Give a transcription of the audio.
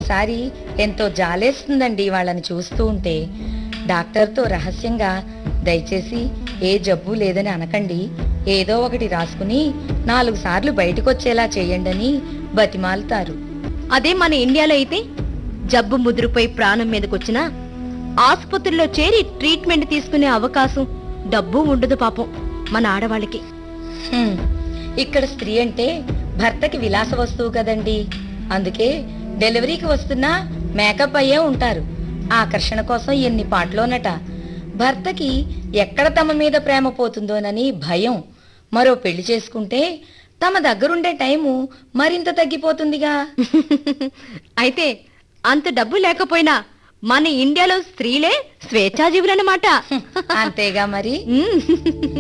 ఒక్కొక్కసారి ఎంతో జాలేస్తుందండి వాళ్ళని చూస్తూ ఉంటే డాక్టర్తో రహస్యంగా దయచేసి ఏ జబ్బు లేదని అనకండి ఏదో ఒకటి రాసుకుని నాలుగు సార్లు బయటకొచ్చేలా చేయండని బతిమాలుతారు అదే మన ఇండియాలో అయితే జబ్బు ముదురుపై ప్రాణం మీదకొచ్చినా ఆసుపత్రిలో చేరి ట్రీట్మెంట్ తీసుకునే అవకాశం డబ్బు ఉండదు పాపం మన ఆడవాళ్ళకి హ్మ్. ఇక్కడ స్త్రీ అంటే భర్తకి విలాస వస్తువు కదండి అందుకే డెలివరీకి వస్తున్నా మేకప్ అయ్యే ఉంటారు ఆకర్షణ కోసం ఎన్ని పాటలోనట భర్తకి ఎక్కడ తమ మీద ప్రేమ పోతుందోనని భయం మరో పెళ్లి చేసుకుంటే తమ దగ్గరుండే టైము మరింత తగ్గిపోతుందిగా అయితే అంత డబ్బు లేకపోయినా మన ఇండియాలో స్త్రీలే స్వేచ్ఛాజీవులన్నమాట అంతేగా మరి మ్మ్.